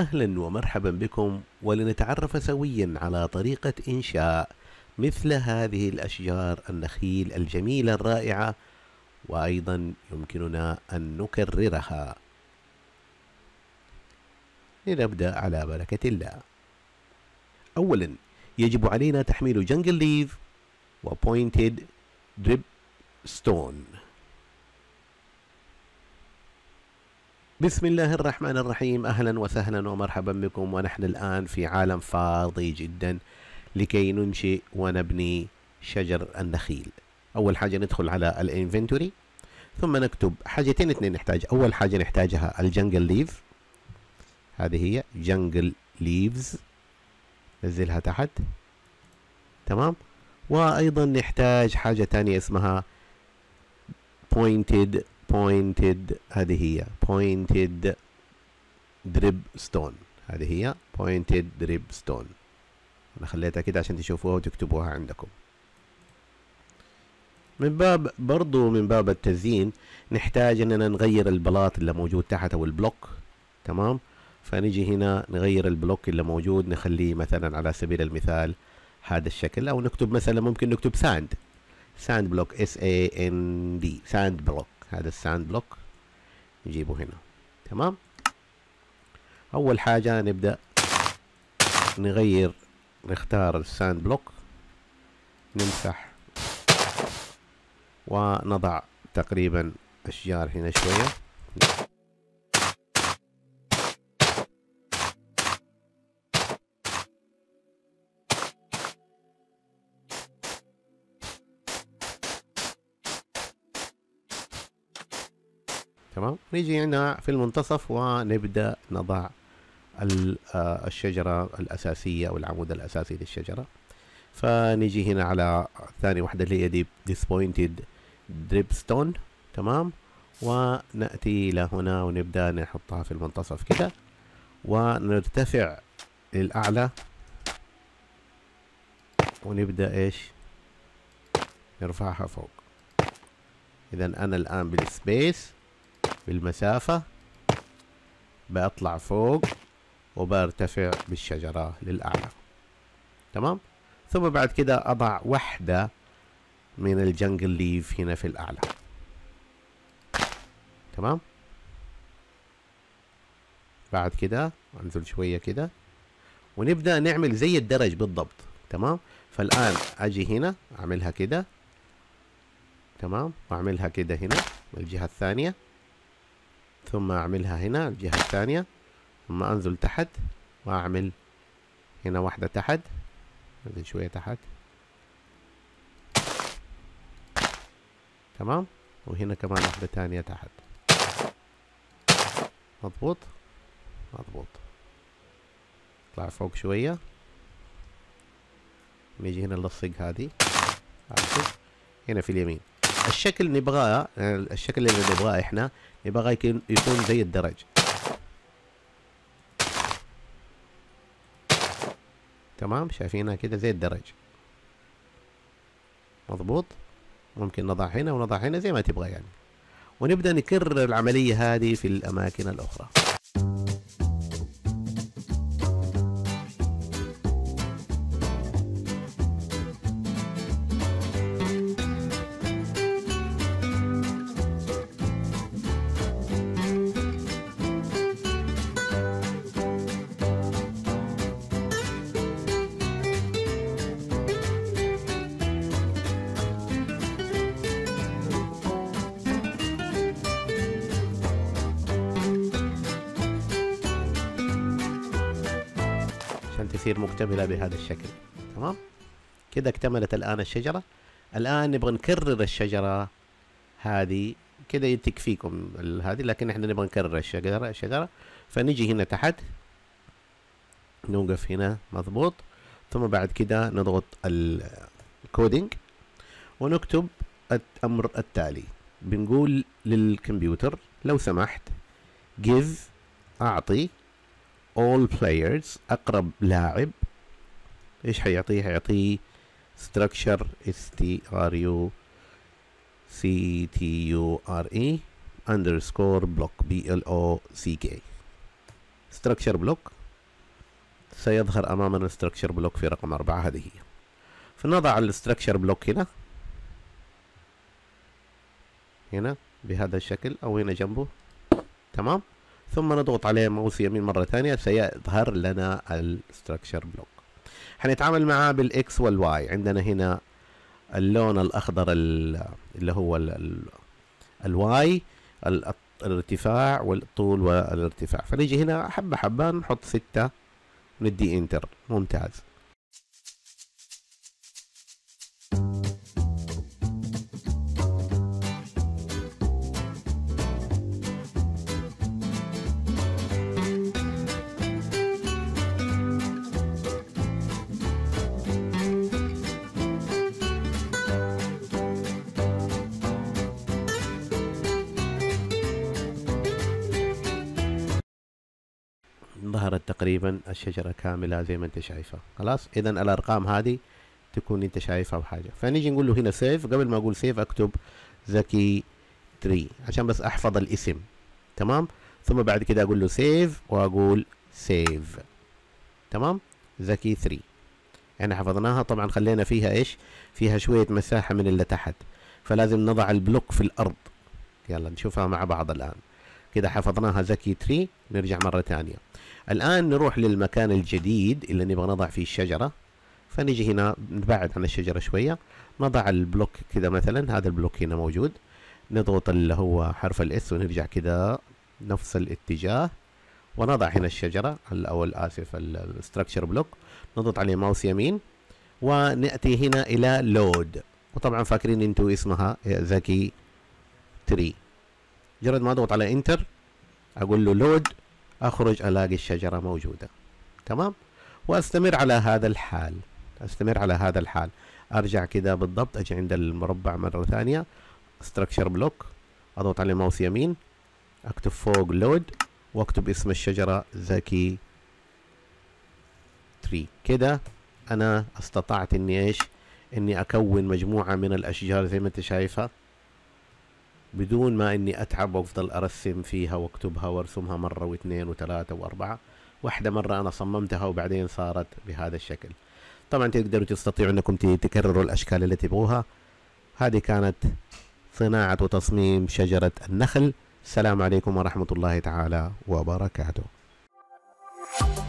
أهلا ومرحبا بكم ولنتعرف سويا على طريقة إنشاء مثل هذه الأشجار النخيل الجميلة الرائعة وأيضا يمكننا أن نكررها لنبدأ على بركة الله أولا يجب علينا تحميل جنجل ليف وبوينتد دريب ستون بسم الله الرحمن الرحيم أهلا وسهلا ومرحبا بكم ونحن الآن في عالم فاضي جدا لكي ننشئ ونبني شجر النخيل أول حاجة ندخل على الانفنتوري ثم نكتب حاجتين اثنين نحتاج أول حاجة نحتاجها الجنجل ليف هذه هي جنجل ليفز نزلها تحت تمام وأيضا نحتاج حاجة تانية اسمها pointed pointed هذه هي pointed drip stone هذه هي pointed drip stone أنا خليتها كده عشان تشوفوها وتكتبوها عندكم من باب برضو من باب التزيين نحتاج اننا نغير البلاط اللي موجود تحت او البلوك تمام فنجي هنا نغير البلوك اللي موجود نخليه مثلا على سبيل المثال هذا الشكل او نكتب مثلا ممكن نكتب ساند ساند بلوك اس اي ان دي ساند بلوك هذا الساند بلوك نجيبه هنا تمام اول حاجة نبدأ نغير نختار الساند بلوك نمسح ونضع تقريبا اشجار هنا شوية تمام نيجي هنا في المنتصف ونبدأ نضع الشجرة الأساسية أو العمود الأساسي للشجرة فنيجي هنا على ثاني واحدة اللي هي دي dispointed drip stone تمام ونأتي إلى هنا ونبدأ نحطها في المنتصف كده ونرتفع للأعلى ونبدأ إيش نرفعها فوق إذا أنا الآن بالسبيس بالمسافة بطلع فوق وبرتفع بالشجرة للأعلى تمام ثم بعد كده أضع وحدة من الجنجل ليف هنا في الأعلى تمام بعد كده أنزل شوية كده ونبدأ نعمل زي الدرج بالضبط تمام فالآن أجي هنا أعملها كده تمام وأعملها كده هنا الجهة الثانية ثم أعملها هنا الجهة الثانية ثم أنزل تحت وأعمل هنا واحدة تحت أنزل شوية تحت تمام وهنا كمان واحدة تانية تحت مضبوط مضبوط اطلع فوق شوية نيجي هنا نلصق هذه هنا في اليمين الشكل نبغاه الشكل اللي نبغاه احنا نبغاه يكون يكون زي الدرج تمام شايفينها كده زي الدرج مضبوط ممكن نضع هنا ونضع هنا زي ما تبغى يعني ونبدأ نكرر العملية هذه في الأماكن الأخرى عشان تصير مكتملة بهذا الشكل تمام كده اكتملت الآن الشجرة الآن نبغى نكرر الشجرة هذه كده تكفيكم هذه لكن احنا نبغى نكرر الشجرة الشجرة فنيجي هنا تحت نوقف هنا مضبوط ثم بعد كده نضغط الكودينج ونكتب الأمر التالي بنقول للكمبيوتر لو سمحت give أعطي all players أقرب لاعب إيش حيعطيه حيعطيه structure s t r u c t u r e underscore block b l o c k structure block سيظهر امامنا structure block في رقم أربعة هذه هي فنضع الستركشر بلوك هنا هنا بهذا الشكل او هنا جنبه تمام ثم نضغط عليه ماوس يمين مرة ثانية سيظهر لنا الستركشر بلوك حنتعامل معاه بالاكس والواي عندنا هنا اللون الاخضر اللي هو الواي الارتفاع والطول والارتفاع فنيجي هنا حبة حبة نحط ستة ندي انتر ممتاز ظهرت تقريبا الشجرة كاملة زي ما انت شايفة خلاص اذا الارقام هذه تكون انت شايفها بحاجة فنيجي نقول له هنا سيف قبل ما اقول سيف اكتب زكي 3 عشان بس احفظ الاسم تمام ثم بعد كده اقول له سيف واقول سيف تمام زكي 3 احنا حفظناها طبعا خلينا فيها ايش فيها شوية مساحة من اللي تحت فلازم نضع البلوك في الارض يلا نشوفها مع بعض الان كده حفظناها زكي 3 نرجع مرة ثانية الآن نروح للمكان الجديد اللي نبغى نضع فيه الشجرة فنيجي هنا نبعد عن الشجرة شوية نضع البلوك كده مثلا هذا البلوك هنا موجود نضغط اللي هو حرف الاس ونرجع كده نفس الاتجاه ونضع هنا الشجرة او اسف الستراكشر بلوك نضغط عليه ماوس يمين ونأتي هنا الى لود وطبعا فاكرين انتوا اسمها ذكي 3 مجرد ما اضغط على انتر اقول له لود اخرج الاقي الشجرة موجودة تمام واستمر على هذا الحال استمر على هذا الحال ارجع كده بالضبط اجي عند المربع مرة ثانية structure بلوك اضغط على ماوس يمين اكتب فوق لود واكتب اسم الشجرة ذكي 3 كده انا استطعت اني ايش اني اكون مجموعة من الاشجار زي ما انت شايفها بدون ما اني اتعب وافضل ارسم فيها واكتبها وارسمها مرة واثنين وثلاثة واربعة واحدة مرة انا صممتها وبعدين صارت بهذا الشكل طبعا تقدروا تستطيعوا انكم تكرروا الاشكال اللي تبغوها هذه كانت صناعة وتصميم شجرة النخل السلام عليكم ورحمة الله تعالى وبركاته